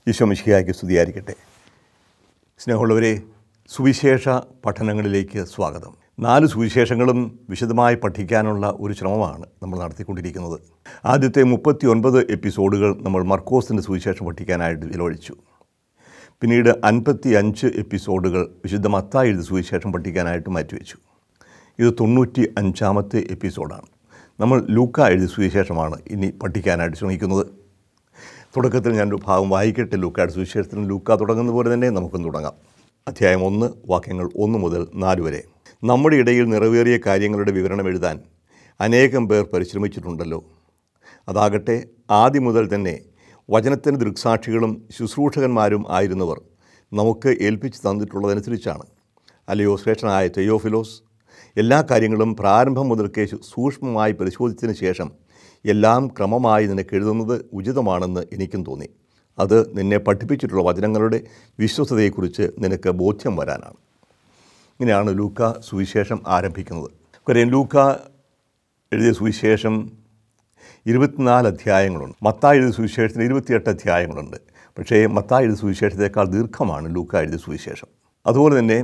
ഈശോമിശിഹായ്ക്ക് സ്തുതിയായിരിക്കട്ടെ സ്നേഹമുള്ളവരെ സുവിശേഷ പഠനങ്ങളിലേക്ക് സ്വാഗതം നാല് സുവിശേഷങ്ങളും വിശദമായി പഠിക്കാനുള്ള ഒരു ശ്രമമാണ് നമ്മൾ നടത്തിക്കൊണ്ടിരിക്കുന്നത് ആദ്യത്തെ മുപ്പത്തി ഒൻപത് എപ്പിസോഡുകൾ നമ്മൾ മർക്കോസിൻ്റെ സുവിശേഷം പഠിക്കാനായിട്ട് വിലൊഴിച്ചു പിന്നീട് അൻപത്തി അഞ്ച് എപ്പിസോഡുകൾ വിശുദ്ധ മത്തായി എഴുതി സുവിശേഷം പഠിക്കാനായിട്ട് മാറ്റിവെച്ചു ഇത് തൊണ്ണൂറ്റി അഞ്ചാമത്തെ എപ്പിസോഡാണ് നമ്മൾ ലൂക്ക എഴുതി സുവിശേഷമാണ് ഇനി പഠിക്കാനായിട്ട് ശ്രമിക്കുന്നത് തുടക്കത്തിൽ ഞാനൊരു ഭാഗം വായിക്കട്ടെ ലൂക്കയുടെ സുവിശേഷത്തിന് ലൂക്ക തുടങ്ങുന്ന പോലെ തന്നെ നമുക്കും തുടങ്ങാം അധ്യായം ഒന്ന് വാക്യങ്ങൾ ഒന്ന് മുതൽ നാല് വരെ നമ്മുടെ ഇടയിൽ നിറവേറിയ കാര്യങ്ങളുടെ വിവരണം എഴുതാൻ അനേകം പേർ പരിശ്രമിച്ചിട്ടുണ്ടല്ലോ അതാകട്ടെ ആദ്യം മുതൽ തന്നെ വചനത്തിന് ദൃക്സാക്ഷികളും ശുശ്രൂഷകന്മാരും ആയിരുന്നവർ നമുക്ക് ഏൽപ്പിച്ച് തന്നിട്ടുള്ളതനുസരിച്ചാണ് അല്ലയോ ശ്രേഷ്ഠനായ തെയോഫിലോസ് എല്ലാ കാര്യങ്ങളും പ്രാരംഭം മുതൽക്കേ സു- സൂക്ഷ്മമായി പരിശോധിച്ചതിന് ശേഷം എല്ലാം ക്രമമായി നിനക്ക് എഴുതുന്നത് ഉചിതമാണെന്ന് എനിക്കും തോന്നി അത് നിന്നെ പഠിപ്പിച്ചിട്ടുള്ള വചനങ്ങളുടെ വിശ്വസതയെക്കുറിച്ച് നിനക്ക് ബോധ്യം വരാനാണ് ഇങ്ങനെയാണ് ലൂക്ക സുവിശേഷം ആരംഭിക്കുന്നത് കാര്യം ലൂക്ക എഴുതിയ സുവിശേഷം ഇരുപത്തിനാല് അധ്യായങ്ങളുണ്ട് മത്തായി എഴുതിയ സുവിശേഷത്തിന് ഇരുപത്തിയെട്ട് അധ്യായങ്ങളുണ്ട് പക്ഷേ മത്തായി എഴുതിയ സുവിശേഷത്തേക്കാൾ ദീർഘമാണ് ലൂക്ക എഴുതിയ സുവിശേഷം അതുപോലെ തന്നെ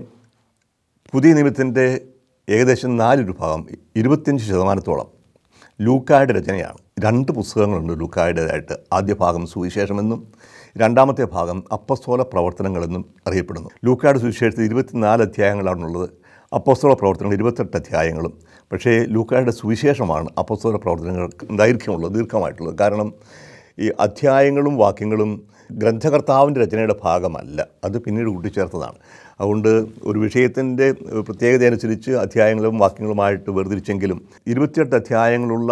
പുതിയ നിയമത്തിൻ്റെ ഏകദേശം നാലൊരു ഭാഗം ഇരുപത്തിയഞ്ച് ശതമാനത്തോളം ലൂക്കായുടെ രചനയാണ് രണ്ട് പുസ്തകങ്ങളുണ്ട് ലൂക്കായുടേതായിട്ട് ആദ്യ ഭാഗം സുവിശേഷമെന്നും രണ്ടാമത്തെ ഭാഗം അപ്പസ്തോല പ്രവർത്തനങ്ങളെന്നും അറിയപ്പെടുന്നു ലൂക്കായുടെ സുവിശേഷത്തിൽ ഇരുപത്തിനാല് അധ്യായങ്ങളാണുള്ളത് അപ്പസ്തോല പ്രവർത്തനങ്ങൾ ഇരുപത്തെട്ട് അധ്യായങ്ങളും പക്ഷേ ലൂക്കായുടെ സുവിശേഷമാണ് അപ്പസ്തോല പ്രവർത്തനങ്ങൾ ദൈർഘ്യമുള്ളത് ദീർഘമായിട്ടുള്ളത് കാരണം ഈ അധ്യായങ്ങളും വാക്യങ്ങളും ഗ്രന്ഥകർത്താവിൻ്റെ രചനയുടെ ഭാഗമല്ല അത് പിന്നീട് കൂട്ടിച്ചേർത്തതാണ് അതുകൊണ്ട് ഒരു വിഷയത്തിൻ്റെ പ്രത്യേകത അനുസരിച്ച് അധ്യായങ്ങളും വാക്യങ്ങളുമായിട്ട് വേർതിരിച്ചെങ്കിലും ഇരുപത്തിയെട്ട് അധ്യായങ്ങളുള്ള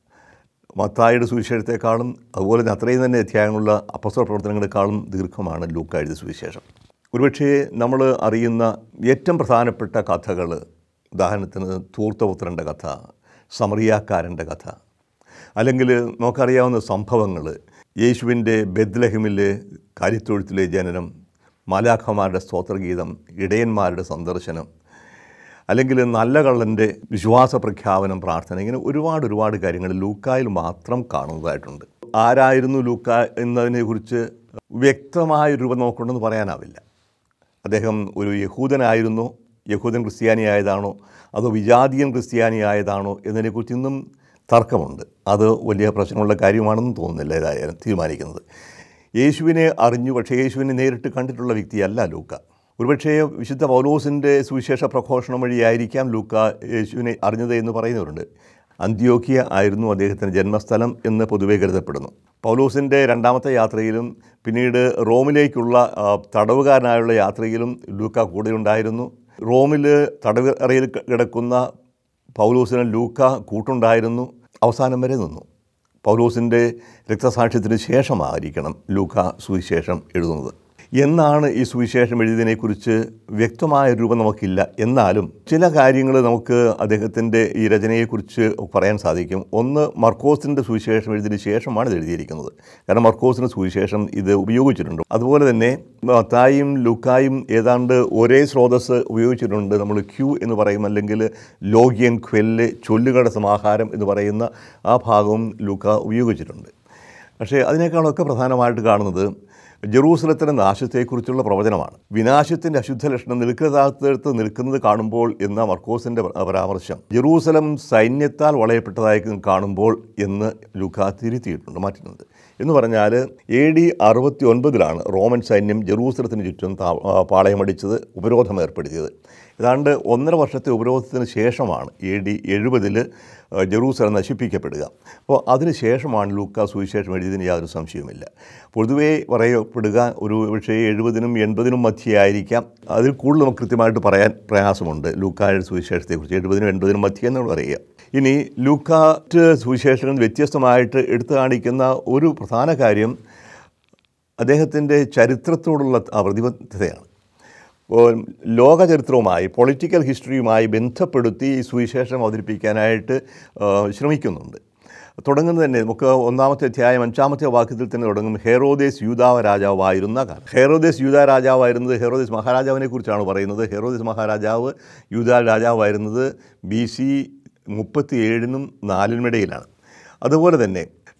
മത്തായുടെ സുവിശേഷത്തെക്കാളും അതുപോലെ തന്നെ അത്രയും തന്നെ അധ്യായങ്ങളുള്ള അപ്പസ്തല പ്രവർത്തനങ്ങളെക്കാളും ദീർഘമാണ് ലൂക്ക എഴുതിയ സുവിശേഷം ഒരുപക്ഷേ നമ്മൾ അറിയുന്ന ഏറ്റവും പ്രധാനപ്പെട്ട കഥകൾ ഉദാഹരണത്തിന് ധൂർത്തപുത്രൻ്റെ കഥ സമറിയാക്കാരൻ്റെ കഥ അല്ലെങ്കിൽ നമുക്കറിയാവുന്ന സംഭവങ്ങൾ യേശുവിൻ്റെ ബെദ്ലഹിമിലെ കാര്യത്തൊഴുത്തിലെ ജനനം മാലാഖമാരുടെ സ്തോത്രഗീതം ഇടയന്മാരുടെ സന്ദർശനം അല്ലെങ്കിൽ നല്ല കള്ളൻ്റെ വിശ്വാസ പ്രഖ്യാപനം പ്രാർത്ഥന ഇങ്ങനെ ഒരുപാട് ഒരുപാട് കാര്യങ്ങൾ ലൂക്കായിൽ മാത്രം കാണുന്നതായിട്ടുണ്ട് ആരായിരുന്നു ലൂക്ക എന്നതിനെക്കുറിച്ച് വ്യക്തമായ രൂപം നമുക്കുണ്ടെന്ന് പറയാനാവില്ല അദ്ദേഹം ഒരു യഹൂദനായിരുന്നു യഹൂദൻ ക്രിസ്ത്യാനിയായതാണോ അതോ വിജാതീയൻ ക്രിസ്ത്യാനിയായതാണോ എന്നതിനെക്കുറിച്ച് ഇന്നും തർക്കമുണ്ട് അത് വലിയ പ്രശ്നമുള്ള കാര്യമാണെന്ന് തോന്നുന്നില്ല ഏതായാലും തീരുമാനിക്കുന്നത് യേശുവിനെ അറിഞ്ഞു പക്ഷേ യേശുവിനെ നേരിട്ട് കണ്ടിട്ടുള്ള വ്യക്തിയല്ല ലൂക്ക ഒരുപക്ഷേ വിശുദ്ധ പൗലോസിൻ്റെ സുവിശേഷ പ്രഘോഷണം വഴിയായിരിക്കാം ലൂക്ക യേശുവിനെ അറിഞ്ഞത് എന്ന് പറയുന്നവരുണ്ട് അന്ത്യോക്കിയ ആയിരുന്നു അദ്ദേഹത്തിൻ്റെ ജന്മസ്ഥലം എന്ന് പൊതുവെ കരുതപ്പെടുന്നു പൗലോസിൻ്റെ രണ്ടാമത്തെ യാത്രയിലും പിന്നീട് റോമിലേക്കുള്ള ആ, തടവുകാരനായുള്ള യാത്രയിലും ലൂക്ക കൂടെ ഉണ്ടായിരുന്നു റോമിൽ തടവറയിൽ കിടക്കുന്ന പൗലോസിന് ലൂക്ക കൂട്ടുണ്ടായിരുന്നു അവസാനം വരെ നിന്നു പൗലോസിൻ്റെ രക്തസാക്ഷ്യത്തിന് ശേഷമായിരിക്കണം ലൂക്ക സുവിശേഷം എഴുതുന്നത് എന്നാണ് ഈ സുവിശേഷം എഴുതിയതിനെക്കുറിച്ച് വ്യക്തമായ രൂപം നമുക്കില്ല എന്നാലും ചില കാര്യങ്ങൾ നമുക്ക് അദ്ദേഹത്തിൻ്റെ ഈ രചനയെക്കുറിച്ച് പറയാൻ സാധിക്കും ഒന്ന് മർക്കോസിൻ്റെ സുവിശേഷം എഴുതിയതിന് ശേഷമാണ് ഇത് എഴുതിയിരിക്കുന്നത് കാരണം മർക്കോസിൻ്റെ സുവിശേഷം ഇത് ഉപയോഗിച്ചിട്ടുണ്ട് അതുപോലെ തന്നെ മത്തായും ലുക്കായും ഏതാണ്ട് ഒരേ സ്രോതസ് ഉപയോഗിച്ചിട്ടുണ്ട് നമ്മൾ ക്യൂ എന്ന് പറയും അല്ലെങ്കിൽ ലോഗ്യൻ ക്വെല്ല് ചൊല്ലുകളുടെ സമാഹാരം എന്ന് പറയുന്ന ആ ഭാഗവും ലൂക്ക ഉപയോഗിച്ചിട്ടുണ്ട് പക്ഷേ അതിനേക്കാളൊക്കെ പ്രധാനമായിട്ട് കാണുന്നത് ജെറൂസലത്തിൻ്റെ നാശത്തെക്കുറിച്ചുള്ള പ്രവചനമാണ് വിനാശത്തിൻ്റെ അശുദ്ധ ലക്ഷണം നിൽക്കുന്നതാകത്ത് നിൽക്കുന്നത് കാണുമ്പോൾ എന്ന മർക്കോസിൻ്റെ പരാമർശം ജെറൂസലം സൈന്യത്താൽ വളയപ്പെട്ടതായി കാണുമ്പോൾ എന്ന് ലുക്ക തിരുത്തിയിട്ടുണ്ട് മാറ്റുന്നത് എന്ന് പറഞ്ഞാൽ എ ഡി അറുപത്തി ഒൻപതിലാണ് റോമൻ സൈന്യം ജെറൂസലത്തിന് ചുറ്റും താ- ആ, പാളയമടിച്ചത് ഉപരോധം ഏർപ്പെടുത്തിയത് ഏതാണ്ട് ഒന്നര വർഷത്തെ ഉപരോധത്തിന് ശേഷമാണ് എ ഡി എഴുപതിൽ ജെറൂസലം നശിപ്പിക്കപ്പെടുക അപ്പോൾ അതിന് ശേഷമാണ് ലൂക്ക സുവിശേഷം എഴുതിയതിന് യാതൊരു സംശയവുമില്ല പൊതുവേ പറയപ്പെടുക ഒരു പക്ഷേ എഴുപതിനും എൺപതിനും മധ്യയായിരിക്കാം അതിൽ കൂടുതൽ നമുക്ക് കൃത്യമായിട്ട് പറയാൻ പ്രയാസമുണ്ട് ലൂക്കായുടെ സുവിശേഷത്തെക്കുറിച്ച് എഴുപതിനും എൺപതിനും മധ്യ എന്ന് പറയുക ഇനി ലൂക്കാറ്റ് സുവിശേഷങ്ങൾ വ്യത്യസ്തമായിട്ട് എടുത്തു കാണിക്കുന്ന ഒരു പ്രധാന കാര്യം അദ്ദേഹത്തിൻ്റെ ചരിത്രത്തോടുള്ള ആ പ്രതിബദ്ധതയാണ് അപ്പോൾ ലോക ചരിത്രവുമായി പൊളിറ്റിക്കൽ ഹിസ്റ്ററിയുമായി ബന്ധപ്പെടുത്തി ഈ സുവിശേഷം അവതരിപ്പിക്കാനായിട്ട് ആ, ശ്രമിക്കുന്നുണ്ട് തുടങ്ങുന്നത് തന്നെ നമുക്ക് ഒന്നാമത്തെ അധ്യായം അഞ്ചാമത്തെ വാക്യത്തിൽ തന്നെ തുടങ്ങും ഹെറോദേസ് യൂദാവ രാജാവായിരുന്ന കാലം ഹെറോദേസ് യൂദാ രാജാവായിരുന്നത് ഹെറോദേസ് മഹാരാജാവിനെ കുറിച്ചാണ് പറയുന്നത് ഹെറോദേസ് മഹാരാജാവ് യൂദാ രാജാവായിരുന്നത് ബി സി മുപ്പത്തി ഏഴിനും നാലിനുമിടയിലാണ് അതുപോലെ തന്നെ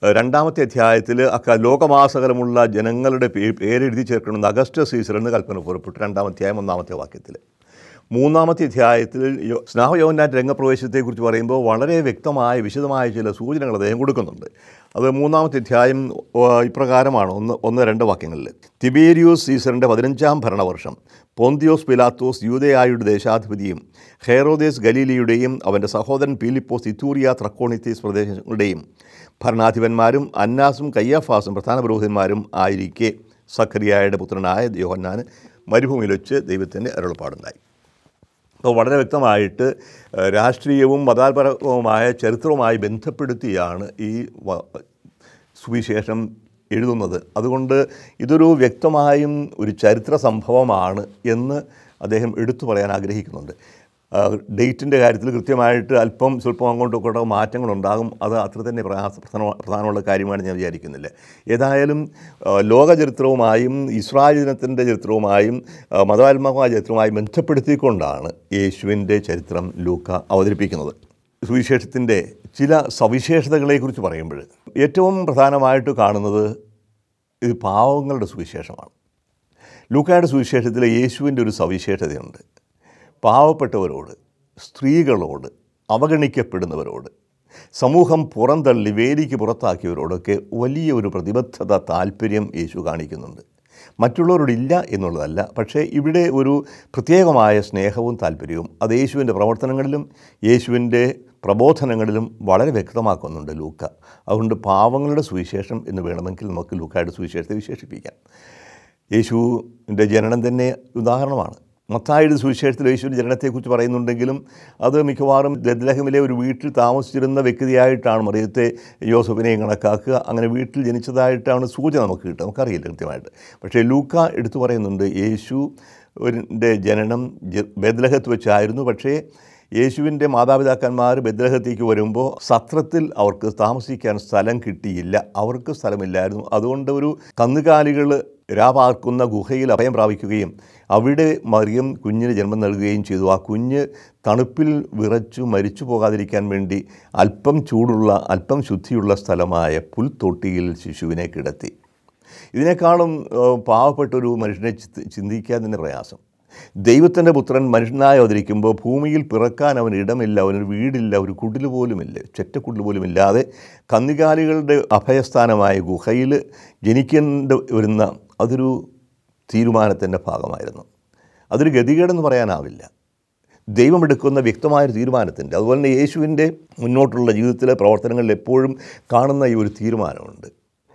രണ്ടാമത്തെ അധ്യായത്തിൽ അക്ക ലോകമാസകലമുള്ള ജനങ്ങളുടെ പേ- പേരെഴുതി ചേർക്കണമെന്ന് അഗസ്റ്റ് സീസർ എന്ന് കൽപ്പന പുറപ്പെട്ടു രണ്ടാം അധ്യായം ഒന്നാമത്തെ വാക്യത്തിൽ മൂന്നാമത്തെ അധ്യായത്തിൽ യോ- സ്നാഹയോന്നാൻ്റെ രംഗപ്രവേശത്തെക്കുറിച്ച് പറയുമ്പോൾ വളരെ വ്യക്തമായ വിശദമായ ചില സൂചനകൾ അദ്ദേഹം കൊടുക്കുന്നുണ്ട് അത് മൂന്നാമത്തെ അധ്യായം ഓ, ഇപ്രകാരമാണ് ഒന്ന് ഒന്ന് രണ്ട് വാക്യങ്ങളിൽ തിബേരിയോസ് സീസറിൻ്റെ പതിനഞ്ചാം ഭരണവർഷം പോന്തിയോസ് പിലാത്തോസ് യൂതയായുടെ ദേശാധിപതിയും ഹെറോദേസ് ഗലീലിയുടെയും അവൻ്റെ സഹോദരൻ പീലിപ്പോസ് ഇത്തൂറിയ ത്രക്കോണിത്തീസ് പ്രദേശങ്ങളുടെയും ഭരണാധിപന്മാരും അന്നാസും കയ്യാഫാസും പ്രധാന പുരോഹിതന്മാരും ആയിരിക്കെ സഖറിയായുടെ പുത്രനായ യോഹന്നാന് മരുഭൂമിയിൽ വെച്ച് ദൈവത്തിൻ്റെ അരുളപ്പാടുണ്ടായി അപ്പോൾ വളരെ വ്യക്തമായിട്ട് ഏഹ്, രാഷ്ട്രീയവും മതാപരവുമായ ചരിത്രവുമായി ബന്ധപ്പെടുത്തിയാണ് ഈ വ- സുവിശേഷം എഴുതുന്നത് അതുകൊണ്ട് ഇതൊരു വ്യക്തമായും ഒരു ചരിത്ര സംഭവമാണ് എന്ന് അദ്ദേഹം എടുത്തു പറയാൻ ആഗ്രഹിക്കുന്നുണ്ട് ഡേറ്റിൻ്റെ കാര്യത്തിൽ കൃത്യമായിട്ട് അല്പം സ്വല്പം അങ്ങോട്ടും ഇങ്ങോട്ടും മാറ്റങ്ങളുണ്ടാകും അത് അത്ര തന്നെ പ്രയാസ പ്രധാന- പ്രധാനമുള്ള കാര്യമാണ് ഞാൻ വിചാരിക്കുന്നില്ല ഏതായാലും ആ, ലോക ചരിത്രവുമായും ഇസ്രായേൽ ദിനത്തിൻ്റെ ചരിത്രവുമായും ആ, മതാത്മകമായ ചരിത്രവുമായും ബന്ധപ്പെടുത്തിക്കൊണ്ടാണ് യേശുവിൻ്റെ ചരിത്രം ലൂക്ക അവതരിപ്പിക്കുന്നത് സുവിശേഷത്തിൻ്റെ ചില സവിശേഷതകളെക്കുറിച്ച് പറയുമ്പോൾ ഏറ്റവും പ്രധാനമായിട്ട് കാണുന്നത് ഇത് പാവങ്ങളുടെ സുവിശേഷമാണ് ലൂക്കായുടെ സുവിശേഷത്തിൽ യേശുവിൻ്റെ ഒരു സവിശേഷതയുണ്ട് പാവപ്പെട്ടവരോട് സ്ത്രീകളോട് അവഗണിക്കപ്പെടുന്നവരോട് സമൂഹം പുറന്തള്ളി വേലിക്ക് പുറത്താക്കിയവരോടൊക്കെ വലിയ ഒരു പ്രതിബദ്ധത താല്പര്യം യേശു കാണിക്കുന്നുണ്ട് മറ്റുള്ളവരോടില്ല എന്നുള്ളതല്ല പക്ഷേ ഇവിടെ ഒരു പ്രത്യേകമായ സ്നേഹവും താല്പര്യവും അത് യേശുവിൻ്റെ പ്രവർത്തനങ്ങളിലും യേശുവിൻ്റെ പ്രബോധനങ്ങളിലും വളരെ വ്യക്തമാക്കുന്നുണ്ട് ലൂക്ക അതുകൊണ്ട് പാവങ്ങളുടെ സുവിശേഷം എന്ന് വേണമെങ്കിൽ നമുക്ക് ലൂക്കായുടെ സുവിശേഷത്തെ വിശേഷിപ്പിക്കാം യേശുവിൻ്റെ ജനനം തന്നെ ഉദാഹരണമാണ് മത്തായുടെ സുവിശേഷത്തിൽ യേശുവിൻ്റെ ജനനത്തെക്കുറിച്ച് പറയുന്നുണ്ടെങ്കിലും അത് മിക്കവാറും ദദ്ലഹമിലെ ഒരു വീട്ടിൽ താമസിച്ചിരുന്ന വ്യക്തിയായിട്ടാണ് മറിയത്തെ യോസഫിനെയും കണക്കാക്കുക അങ്ങനെ വീട്ടിൽ ജനിച്ചതായിട്ടാണ് സൂചന നമുക്ക് കിട്ടുക നമുക്കറിയില്ല കൃത്യമായിട്ട് പക്ഷേ ലൂക്ക എടുത്തു പറയുന്നുണ്ട് യേശു ൻ്റെ ജനനം ജെ- ബെത്ലഹത്ത് വെച്ചായിരുന്നു പക്ഷേ യേശുവിൻ്റെ മാതാപിതാക്കന്മാർ ബദ്രഹത്തേക്ക് വരുമ്പോൾ സത്രത്തിൽ അവർക്ക് താമസിക്കാൻ സ്ഥലം കിട്ടിയില്ല അവർക്ക് സ്ഥലമില്ലായിരുന്നു അതുകൊണ്ട് ഒരു കന്നുകാലികൾ രാപാർക്കുന്ന ഗുഹയിൽ അഭയം പ്രാപിക്കുകയും അവിടെ മറിയം കുഞ്ഞിന് ജന്മം നൽകുകയും ചെയ്തു ആ കുഞ്ഞ് തണുപ്പിൽ വിറച്ചു മരിച്ചു പോകാതിരിക്കാൻ വേണ്ടി അല്പം ചൂടുള്ള അല്പം ശുദ്ധിയുള്ള സ്ഥലമായ പുൽത്തൊട്ടിയിൽ ശിശുവിനെ കിടത്തി ഇതിനേക്കാളും ഏഹ്, പാവപ്പെട്ടൊരു മനുഷ്യനെ ചിന്തി- ചിന്തിക്കാൻ തന്നെ പ്രയാസം ദൈവത്തിൻ്റെ പുത്രൻ മനുഷ്യനായി അവതരിക്കുമ്പോൾ ഭൂമിയിൽ പിറക്കാൻ അവന് ഇടമില്ല അവനൊരു വീടില്ല ഒരു കുടിൽ പോലുമില്ല ചെറ്റക്കുടിൽ പോലും ഇല്ലാതെ കന്നുകാലികളുടെ അഭയസ്ഥാനമായ ഗുഹയിൽ ജനിക്കേണ്ട വരുന്ന അതൊരു തീരുമാനത്തിൻ്റെ ഭാഗമായിരുന്നു അതൊരു ഗതികേടെന്ന് പറയാനാവില്ല ദൈവമെടുക്കുന്ന വ്യക്തമായൊരു തീരുമാനത്തിൻ്റെ അതുപോലെ തന്നെ യേശുവിൻ്റെ മുന്നോട്ടുള്ള ജീവിതത്തിലെ പ്രവർത്തനങ്ങളിൽ എപ്പോഴും കാണുന്ന ഈ ഒരു തീരുമാനമുണ്ട്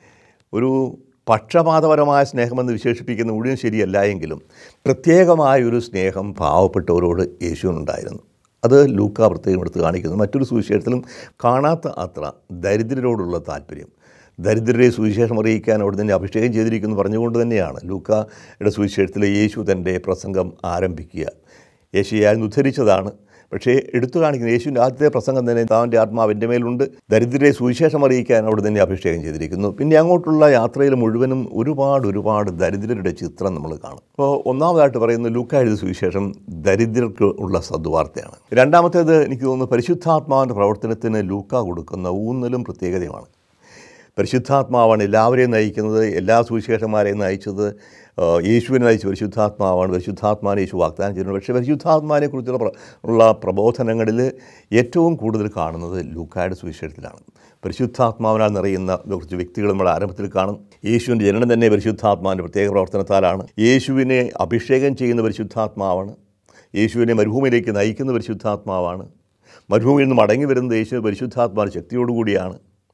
ഒരു പക്ഷപാതപരമായ സ്നേഹമെന്ന് വിശേഷിപ്പിക്കുന്ന മുഴുവൻ ശരിയല്ല എങ്കിലും പ്രത്യേകമായ ഒരു സ്നേഹം പാവപ്പെട്ടവരോട് യേശുവിനുണ്ടായിരുന്നു അത് ലൂക്ക പ്രത്യേകം എടുത്ത് കാണിക്കുന്നു മറ്റൊരു സുവിശേഷത്തിലും കാണാത്ത അത്ര ദരിദ്രരോടുള്ള താല്പര്യം ദരിദ്രരെ സുവിശേഷം അറിയിക്കാൻ അവിടെ തന്നെ അഭിഷേകം ചെയ്തിരിക്കുന്നു പറഞ്ഞുകൊണ്ട് തന്നെയാണ് ലൂക്കയുടെ സുവിശേഷത്തിലെ യേശു തൻ്റെ പ്രസംഗം ആരംഭിക്കുക യേശുയാൽ ഉദ്ധരിച്ചതാണ് പക്ഷേ എടുത്തു കാണിക്കുന്ന യേശുവിൻ്റെ ആദ്യത്തെ പ്രസംഗം തന്നെ താൻ്റെ ആത്മാവ് എൻ്റെ മേലുണ്ട് ദരിദ്രരെ സുവിശേഷം അറിയിക്കാൻ അവിടെ തന്നെ അഭിഷേകം ചെയ്തിരിക്കുന്നു പിന്നെ അങ്ങോട്ടുള്ള യാത്രയിൽ മുഴുവനും ഒരുപാട് ഒരുപാട് ദരിദ്രരുടെ ചിത്രം നമ്മൾ കാണും അപ്പോൾ ഒന്നാമതായിട്ട് പറയുന്ന ലൂക്ക എഴുതിയ സുവിശേഷം ദരിദ്രർക്ക് ഉള്ള സദ്വാർത്തയാണ് രണ്ടാമത്തേത് എനിക്ക് തോന്നുന്നു പരിശുദ്ധാത്മാവിൻ്റെ പ്രവർത്തനത്തിന് ലൂക്ക കൊടുക്കുന്ന ഊന്നലും പ്രത്യേകതയുമാണ് പരിശുദ്ധാത്മാവാണ് എല്ലാവരെയും നയിക്കുന്നത് എല്ലാ സുവിശേഷന്മാരെയും നയിച്ചത് ആ, യേശുവിനെ നയിച്ച പരിശുദ്ധാത്മാവാണ് പരിശുദ്ധാത്മാവിനെ യേശു വാഗ്ദാനം ചെയ്യുന്നത് പക്ഷേ പരിശുദ്ധാത്മാവിനെക്കുറിച്ചുള്ള പ്ര- ഉള്ള പ്രബോധനങ്ങളിൽ ഏറ്റവും കൂടുതൽ കാണുന്നത് ലൂക്കായുടെ സുവിശേഷത്തിലാണ് പരിശുദ്ധാത്മാവിനാൽ നിറയുന്ന കുറച്ച് വ്യക്തികൾ നമ്മൾ ആരംഭത്തിൽ കാണും യേശുവിൻ്റെ ജനനം തന്നെ പരിശുദ്ധാത്മാവിൻ്റെ പ്രത്യേക പ്രവർത്തനത്താലാണ് യേശുവിനെ അഭിഷേകം ചെയ്യുന്ന പരിശുദ്ധാത്മാവാണ് യേശുവിനെ മരുഭൂമിയിലേക്ക് നയിക്കുന്ന പരിശുദ്ധാത്മാവാണ് മരുഭൂമിയിൽ നിന്ന് മടങ്ങി വരുന്നത് യേശു പരിശുദ്ധാത്മാവിൻ്റെ ശക്തിയോടുകൂടിയാണ്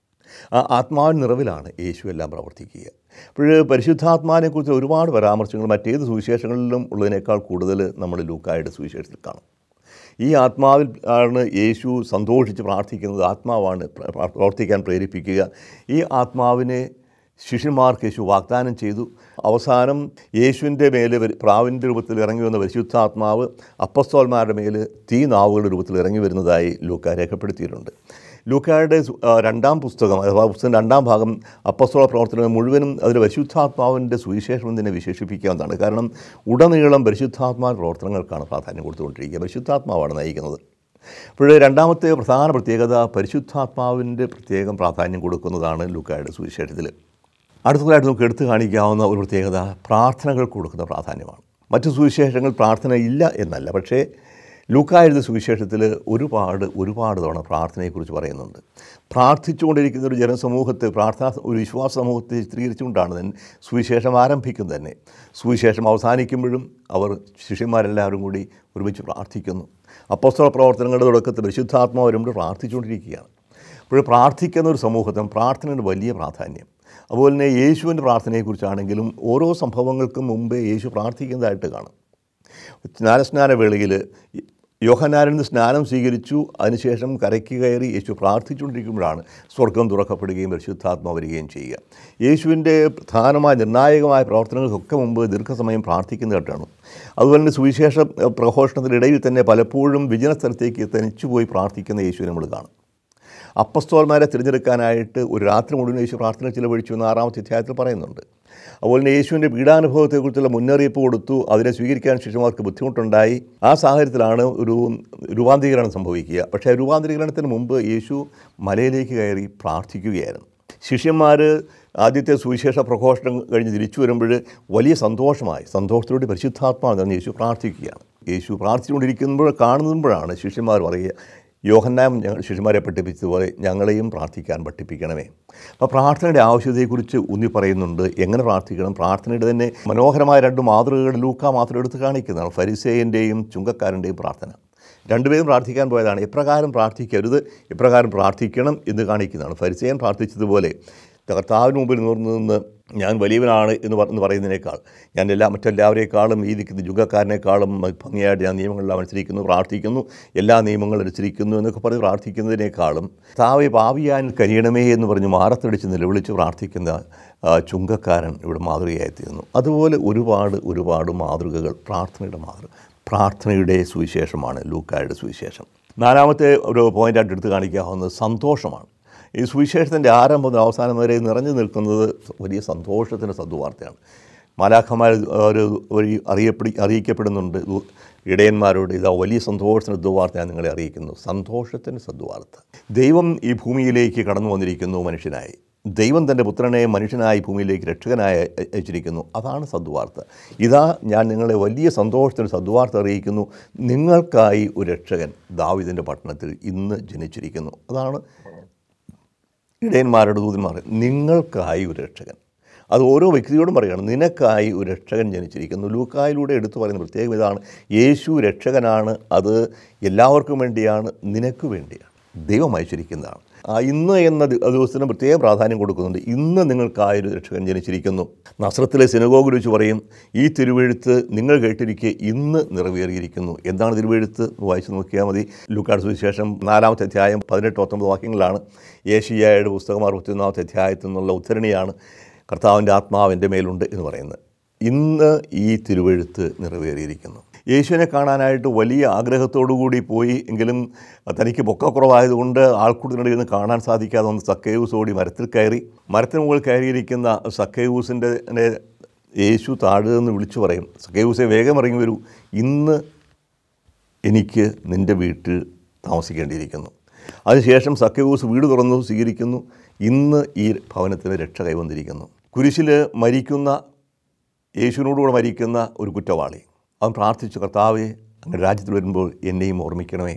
ആ ആത്മാവിൻ നിറവിലാണ് യേശു എല്ലാം പ്രവർത്തിക്കുക അപ്പോൾ പരിശുദ്ധാത്മാവിനെക്കുറിച്ച് ഒരുപാട് പരാമർശങ്ങൾ മറ്റേത് സുവിശേഷങ്ങളിലും ഉള്ളതിനേക്കാൾ കൂടുതൽ നമ്മൾ ലൂക്കായുടെ സുവിശേഷത്തിൽ കാണും ഈ ആത്മാവിൽ ആണ് യേശു സന്തോഷിച്ച് പ്രാർത്ഥിക്കുന്നത് ആത്മാവാണ് പ്ര- പ്ര- പ്രവർത്തിക്കാൻ പ്രേരിപ്പിക്കുക ഈ ആത്മാവിനെ ശിഷ്യന്മാർക്ക് യേശു വാഗ്ദാനം ചെയ്തു അവസാനം യേശുവിൻ്റെ മേലെ വരു- പ്രാവിൻ്റെ രൂപത്തിൽ ഇറങ്ങി വന്ന പരിശുദ്ധാത്മാവ് അപ്പസ്തോന്മാരുടെ മേൽ തീ നാവുകളുടെ രൂപത്തിൽ ഇറങ്ങി വരുന്നതായി ലൂക്ക രേഖപ്പെടുത്തിയിട്ടുണ്ട് ലൂക്കായുടെ സു- ആ, രണ്ടാം പുസ്തകം അഥവാ പുസ്തകം രണ്ടാം ഭാഗം അപ്പസ്തോള പ്രവർത്തനം മുഴുവനും അതിൽ പരിശുദ്ധാത്മാവിൻ്റെ സുവിശേഷം എന്ന് തന്നെ വിശേഷിപ്പിക്കാവുന്നതാണ് കാരണം ഉടനീളം പരിശുദ്ധാത്മാ പ്രവർത്തനങ്ങൾക്കാണ് പ്രാധാന്യം കൊടുത്തുകൊണ്ടിരിക്കുക പരിശുദ്ധാത്മാവാണ് നയിക്കുന്നത് അപ്പോൾ രണ്ടാമത്തെ പ്രധാന പ്രത്യേകത പരിശുദ്ധാത്മാവിൻ്റെ പ്രത്യേകം പ്രാധാന്യം കൊടുക്കുന്നതാണ് ലൂക്കായുടെ സുവിശേഷത്തിൽ അടുത്തതായിട്ട് നമുക്ക് എടുത്തു കാണിക്കാവുന്ന ഒരു പ്രത്യേകത പ്രാർത്ഥനകൾക്ക് കൊടുക്കുന്ന പ്രാധാന്യമാണ് മറ്റു സുവിശേഷങ്ങൾ പ്രാർത്ഥന ഇല്ല എന്നല്ല പക്ഷേ ലൂക്കായുടെ സുവിശേഷത്തിൽ ഒരുപാട് ഒരുപാട് തവണ പ്രാർത്ഥനയെക്കുറിച്ച് പറയുന്നുണ്ട് പ്രാർത്ഥിച്ചുകൊണ്ടിരിക്കുന്ന ഒരു ജനസമൂഹത്തെ പ്രാർത്ഥന ഒരു വിശ്വാസ സമൂഹത്തെ ചിത്രീകരിച്ചുകൊണ്ടാണ് തന്നെ സുവിശേഷം ആരംഭിക്കുന്നത് തന്നെ സുവിശേഷം അവസാനിക്കുമ്പോഴും അവർ ശിഷ്യന്മാരെല്ലാവരും കൂടി ഒരുമിച്ച് പ്രാർത്ഥിക്കുന്നു അപ്പോസ്തല പ്രവർത്തനങ്ങളുടെ തുടക്കത്തിൽ പരിശുദ്ധാത്മാവരും പ്രാർത്ഥിച്ചുകൊണ്ടിരിക്കുകയാണ് അപ്പോൾ പ്രാർത്ഥിക്കുന്ന ഒരു സമൂഹത്തിന് പ്രാർത്ഥനയുടെ വലിയ പ്രാധാന്യം അതുപോലെ തന്നെ യേശുവിൻ്റെ പ്രാർത്ഥനയെക്കുറിച്ചാണെങ്കിലും ഓരോ സംഭവങ്ങൾക്കും മുമ്പേ യേശു പ്രാർത്ഥിക്കുന്നതായിട്ട് കാണും സ്നാനസ്നാന വേളയിൽ യോഹനാരിൽ നിന്ന് സ്നാനം സ്വീകരിച്ചു അതിനുശേഷം കരയ്ക്ക് കയറി യേശു പ്രാർത്ഥിച്ചുകൊണ്ടിരിക്കുമ്പോഴാണ് സ്വർഗം തുറക്കപ്പെടുകയും പരിശുദ്ധാത്മ വരികയും ചെയ്യുക യേശുവിൻ്റെ പ്രധാനമായ നിർണായകമായ പ്രവർത്തനങ്ങൾക്കൊക്കെ മുമ്പ് ദീർഘസമയം പ്രാർത്ഥിക്കുന്നതായിട്ടാണ് അതുപോലെ തന്നെ സുവിശേഷ പ്രഘോഷണത്തിനിടയിൽ തന്നെ പലപ്പോഴും വിജന സ്ഥലത്തേക്ക് തനിച്ചുപോയി പ്രാർത്ഥിക്കുന്ന യേശുവിനെ നമ്മൾ കാണും അപ്പസ്തോന്മാരെ തിരഞ്ഞെടുക്കാനായിട്ട് ഒരു രാത്രി മുഴുവൻ യേശു പ്രാർത്ഥന ചിലവഴിച്ചു എന്ന് ആറാമത്തെ അധ്യായത്തിൽ പറയുന്നുണ്ട് അതുപോലെ തന്നെ യേശുവിൻ്റെ പീഡാനുഭവത്തെക്കുറിച്ചുള്ള മുന്നറിയിപ്പ് കൊടുത്തു അതിനെ സ്വീകരിക്കാൻ ശിഷ്യന്മാർക്ക് ബുദ്ധിമുട്ടുണ്ടായി ആ സാഹചര്യത്തിലാണ് ഒരു രൂപാന്തരീകരണം സംഭവിക്കുക പക്ഷേ ആ രൂപാന്തരീകരണത്തിന് മുമ്പ് യേശു മലയിലേക്ക് കയറി പ്രാർത്ഥിക്കുകയായിരുന്നു ശിഷ്യന്മാർ ആദ്യത്തെ സുവിശേഷ പ്രഘോഷണം കഴിഞ്ഞ് തിരിച്ചു വരുമ്പോൾ വലിയ സന്തോഷമായി സന്തോഷത്തോടെ പരിശുദ്ധാത്മാവ് നിറഞ്ഞ് യേശു പ്രാർത്ഥിക്കുകയാണ് യേശു പ്രാർത്ഥിച്ചുകൊണ്ടിരിക്കുമ്പോൾ കാണുമ്പോഴാണ് ശിഷ്യന്മാർ പറയുക യോഹന്നാം ഞങ്ങൾ ശിഷ്യന്മാരെ പഠിപ്പിച്ചതുപോലെ ഞങ്ങളെയും പ്രാർത്ഥിക്കാൻ പഠിപ്പിക്കണമേ അപ്പോൾ പ്രാർത്ഥനയുടെ ആവശ്യതയെക്കുറിച്ച് ഊന്നി പറയുന്നുണ്ട് എങ്ങനെ പ്രാർത്ഥിക്കണം പ്രാർത്ഥനയുടെ തന്നെ മനോഹരമായ രണ്ട് മാതൃകകൾ ലൂക്ക മാത്രം എടുത്ത് കാണിക്കുന്നതാണ് ഫരിസേയൻ്റെയും ചുങ്കക്കാരൻ്റെയും പ്രാർത്ഥന രണ്ടുപേരും പ്രാർത്ഥിക്കാൻ പോയതാണ് എപ്രകാരം പ്രാർത്ഥിക്കരുത് എപ്രകാരം പ്രാർത്ഥിക്കണം എന്ന് കാണിക്കുന്നതാണ് ഫരിസേയൻ പ്രാർത്ഥിച്ചതുപോലെ കർത്താവിന് മുമ്പിൽ നിവർന്നു നിന്ന് ഞാൻ വലിയവനാണ് എന്ന് പറഞ്ഞ് പറയുന്നതിനേക്കാൾ ഞാൻ എല്ലാ മറ്റെല്ലാവരേക്കാളും ഈ നിൽക്കുന്ന യുഗക്കാരനേക്കാളും ഭംഗിയായിട്ട് ഞാൻ നിയമങ്ങളെല്ലാം അനുസരിക്കുന്നു പ്രാർത്ഥിക്കുന്നു എല്ലാ നിയമങ്ങളും അനുസരിക്കുന്നു എന്നൊക്കെ പറഞ്ഞ് പ്രാർത്ഥിക്കുന്നതിനേക്കാളും താവെ പാവിയാൻ കരിയണമേ എന്ന് പറഞ്ഞ് മാറത്തടിച്ച് നിലവിളിച്ച് പ്രാർത്ഥിക്കുന്ന ആ, ചുങ്കക്കാരൻ ഇവിടെ മാതൃകയായി തീർന്നു അതുപോലെ ഒരുപാട് ഒരുപാട് മാതൃകകൾ പ്രാർത്ഥനയുടെ മാതൃക പ്രാർത്ഥനയുടെ സുവിശേഷമാണ് ലൂക്കായുടെ സുവിശേഷം നാലാമത്തെ ഒരു പോയിൻ്റായിട്ട് എടുത്ത് കാണിക്കാവുന്നത് സന്തോഷമാണ് ഈ സുവിശേഷത്തിൻ്റെ ആരംഭം മുതൽ അവസാനം വരെ നിറഞ്ഞു നിൽക്കുന്നത് വലിയ സന്തോഷത്തിൻ്റെ സദ്വാർത്തയാണ് മാലാഖമാർ ഒരു വഴി അറിയപ്പെടി അറിയിക്കപ്പെടുന്നുണ്ട് ദു- ഇടയന്മാരോട് ഇതാ വലിയ സന്തോഷത്തിൻ്റെ ദുവാർത്ത ഞാൻ നിങ്ങളെ അറിയിക്കുന്നു സന്തോഷത്തിൻ്റെ സദ്വാർത്ത ദൈവം ഈ ഭൂമിയിലേക്ക് കടന്നു വന്നിരിക്കുന്നു മനുഷ്യനായി ദൈവം തൻ്റെ പുത്രനെ മനുഷ്യനായി ഭൂമിയിലേക്ക് രക്ഷകനായി അയ- അയച്ചിരിക്കുന്നു അതാണ് സദ്വാർത്ത ഇതാ ഞാൻ നിങ്ങളെ വലിയ സന്തോഷത്തിന് സദ്വാർത്ത അറിയിക്കുന്നു നിങ്ങൾക്കായി ഒരു രക്ഷകൻ ദാവിദിൻ്റെ പട്ടണത്തിൽ ഇന്ന് ജനിച്ചിരിക്കുന്നു അതാണ് ഇടയന്മാരുടെ ദൂതന്മാർ നിങ്ങൾക്കായി ഒരു രക്ഷകൻ അത് ഓരോ വ്യക്തിയോടും പറയുകയാണ് നിനക്കായി ഒരു രക്ഷകൻ ജനിച്ചിരിക്കുന്നു ലൂക്കായിലൂടെ എടുത്തു പറയുന്ന പ്രത്യേകം ഇതാണ് യേശു രക്ഷകനാണ് അത് എല്ലാവർക്കും വേണ്ടിയാണ് നിനക്ക് വേണ്ടിയാണ് ദൈവം അയച്ചിരിക്കുന്നതാണ് ആ ഇന്ന് എന്ന ദി- ദിവസത്തിന് പ്രത്യേക പ്രാധാന്യം കൊടുക്കുന്നുണ്ട് ഇന്ന് നിങ്ങൾക്കായി ഒരു രക്ഷകൻ ജനിച്ചിരിക്കുന്നു നസ്രത്തിലെ സിനഗോഗിൽ വെച്ച് പറയും ഈ തിരുവെഴുത്ത് നിങ്ങൾ കേട്ടിരിക്കെ ഇന്ന് നിറവേറിയിരിക്കുന്നു എന്താണ് തിരുവെഴുത്ത് വായിച്ചു നോക്കിയാൽ മതി ലൂക്കാട് സുവിശേഷം നാലാമത്തെ അധ്യായം പതിനെട്ട് പത്തൊമ്പത് വാക്യങ്ങളാണ് ഏഷ്യായുടെ പുസ്തകം അറുപത്തിയൊന്നാമത്തെ അധ്യായത്തിൽ നിന്നുള്ള ഉദ്ധരണിയാണ് കർത്താവിൻ്റെ ആത്മാവ് എൻ്റെ മേലുണ്ട് എന്ന് പറയുന്നത് ഇന്ന് ഈ തിരുവെഴുത്ത് നിറവേറിയിരിക്കുന്നു യേശുവിനെ കാണാനായിട്ട് വലിയ ആഗ്രഹത്തോടു കൂടി പോയി എങ്കിലും തനിക്ക് പൊക്കക്കുറവായതുകൊണ്ട് ആൾക്കൂട്ടത്തിനിടയിൽ നിന്ന് കാണാൻ സാധിക്കാതെ വന്ന് സക്കേയൂസ് ഓടി മരത്തിൽ കയറി മരത്തിന് മുകളിൽ കയറിയിരിക്കുന്ന സക്കേയൂസിൻ്റെ യേശു താഴെ നിന്ന് വിളിച്ചു പറയും സക്കേയൂസെ വേഗം ഇറങ്ങി വരൂ ഇന്ന് എനിക്ക് നിൻ്റെ വീട്ടിൽ താമസിക്കേണ്ടിയിരിക്കുന്നു അതിനുശേഷം സഖ്യവൂസ് വീട് തുറന്നു സ്വീകരിക്കുന്നു ഇന്ന് ഈ ഭവനത്തിന് രക്ഷ കൈവന്നിരിക്കുന്നു കുരിശിൽ മരിക്കുന്ന യേശുവിനോടുകൂടെ മരിക്കുന്ന ഒരു കുറ്റവാളി അവൻ പ്രാർത്ഥിച്ചു കർത്താവെ അങ്ങ് രാജ്യത്തിൽ വരുമ്പോൾ എന്നെയും ഓർമ്മിക്കണമേ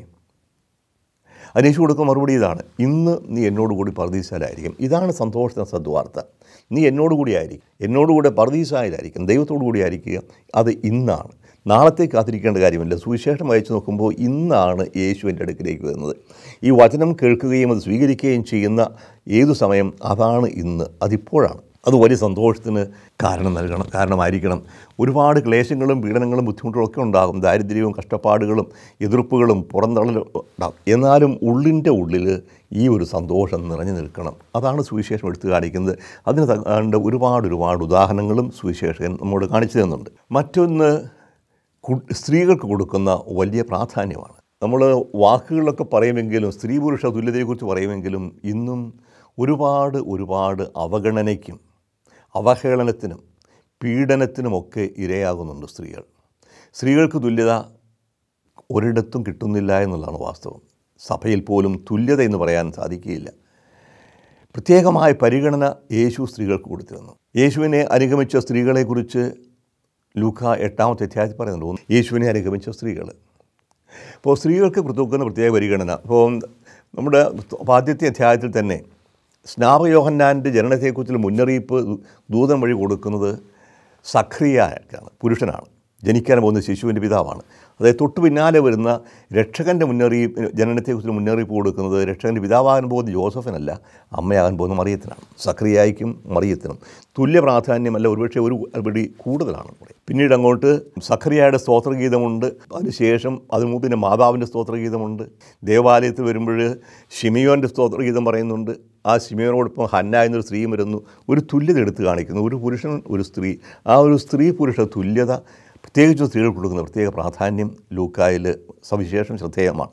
അതിന് യേശു കൊടുക്കുന്ന മറുപടി ഇതാണ് ഇന്ന് നീ എന്നോടുകൂടി പർദീസാലായിരിക്കും ഇതാണ് സന്തോഷത്തിന് സദ്വാർത്ത നീ എന്നോടുകൂടി ആയിരിക്കും എന്നോടുകൂടെ പർദീസായാലായിരിക്കും ദൈവത്തോടു കൂടി ആയിരിക്കുക അത് ഇന്നാണ് നാളത്തേക്ക് കാത്തിരിക്കേണ്ട കാര്യമില്ല സുവിശേഷം വായിച്ചു നോക്കുമ്പോൾ ഇന്നാണ് യേശു എൻ്റെ അടുക്കിലേക്ക് വരുന്നത് ഈ വചനം കേൾക്കുകയും അത് സ്വീകരിക്കുകയും ചെയ്യുന്ന ഏതു സമയം അതാണ് ഇന്ന് അതിപ്പോഴാണ് അത് വലിയ സന്തോഷത്തിന് കാരണം നൽകണം കാരണമായിരിക്കണം ഒരുപാട് ക്ലേശങ്ങളും പീഡനങ്ങളും ബുദ്ധിമുട്ടുകളും ഒക്കെ ഉണ്ടാകും ദാരിദ്ര്യവും കഷ്ടപ്പാടുകളും എതിർപ്പുകളും പുറന്തള്ളലും ഉണ്ടാകും എന്നാലും ഉള്ളിൻ്റെ ഉള്ളിൽ ഈ ഒരു സന്തോഷം നിറഞ്ഞു നിൽക്കണം അതാണ് സുവിശേഷം എടുത്തു കാണിക്കുന്നത് അതിന് തകാണ്ട് ഒരുപാട് ഒരുപാട് ഉദാഹരണങ്ങളും സുവിശേഷകൻ നമ്മോട് കാണിച്ചു തരുന്നുണ്ട് മറ്റൊന്ന് കു- സ്ത്രീകൾക്ക് കൊടുക്കുന്ന വലിയ പ്രാധാന്യമാണ് നമ്മൾ വാക്കുകളിലൊക്കെ പറയുമെങ്കിലും സ്ത്രീ പുരുഷ തുല്യതയെക്കുറിച്ച് പറയുമെങ്കിലും ഇന്നും ഒരുപാട് ഒരുപാട് അവഗണനയ്ക്കും അവഹേളനത്തിനും പീഡനത്തിനുമൊക്കെ ഇരയാകുന്നുണ്ട് സ്ത്രീകൾ സ്ത്രീകൾക്ക് തുല്യത ഒരിടത്തും കിട്ടുന്നില്ല എന്നുള്ളതാണ് വാസ്തവം സഭയിൽ പോലും തുല്യത എന്ന് പറയാൻ സാധിക്കുകയില്ല പ്രത്യേകമായ പരിഗണന യേശു സ്ത്രീകൾക്ക് കൊടുത്തിരുന്നു യേശുവിനെ അനുഗമിച്ച സ്ത്രീകളെക്കുറിച്ച് ലൂക്ക എട്ടാമത്തെ അധ്യായത്തിൽ പറയുന്നുണ്ട് ഒന്ന് യേശുവിനെ അനുഗമിച്ച സ്ത്രീകൾ അപ്പോൾ സ്ത്രീകൾക്ക് കൊടുക്കുന്ന പ്രത്യേക പരിഗണന ഇപ്പോൾ നമ്മുടെ ആദ്യത്തെ അധ്യായത്തിൽ തന്നെ സ്നാപയോഹന്നാൻ്റെ ജനനത്തെക്കുറിച്ചുള്ള മുന്നറിയിപ്പ് ദൂതൻ വഴി കൊടുക്കുന്നത് സഖ്രിയാക്കാണ് പുരുഷനാണ് ജനിക്കാൻ പോകുന്ന ശിശുവിൻ്റെ പിതാവാണ് അതായത് തൊട്ടു പിന്നാലെ വരുന്ന രക്ഷകൻ്റെ മുന്നറിയിപ്പ് ജനനത്തെക്കുറിച്ച് മുന്നറിയിപ്പ് കൊടുക്കുന്നത് രക്ഷകൻ്റെ പിതാവാകാൻ പോകുന്ന ജോസഫിനല്ല അമ്മയാകാൻ പോകുന്ന മറിയത്തിനാണ് സക്രിയായിക്കും മറിയത്തിനും തുല്യ പ്രാധാന്യമല്ല ഒരുപക്ഷെ ഒരു പടി കൂടുതലാണ് ഇവിടെ പിന്നീട് അങ്ങോട്ട് സഖറിയയുടെ സ്തോത്രഗീതമുണ്ട് അതിനുശേഷം അതിനു മുമ്പ് പിന്നെ മാതാവിൻ്റെ സ്തോത്രഗീതമുണ്ട് ദേവാലയത്തിൽ വരുമ്പോൾ ഷിമിയോൻ്റെ സ്തോത്രഗീതം പറയുന്നുണ്ട് ആ ശിമിയോനോടൊപ്പം ഹന്ന എന്നൊരു സ്ത്രീയും വരുന്നു ഒരു തുല്യത എടുത്ത് കാണിക്കുന്നു ഒരു പുരുഷൻ ഒരു സ്ത്രീ ആ ഒരു സ്ത്രീ പുരുഷ തുല്യത പ്രത്യേകിച്ച് സ്ത്രീകൾ കൊടുക്കുന്ന പ്രത്യേക പ്രാധാന്യം ലൂക്കായിൽ സവിശേഷം ശ്രദ്ധേയമാണ്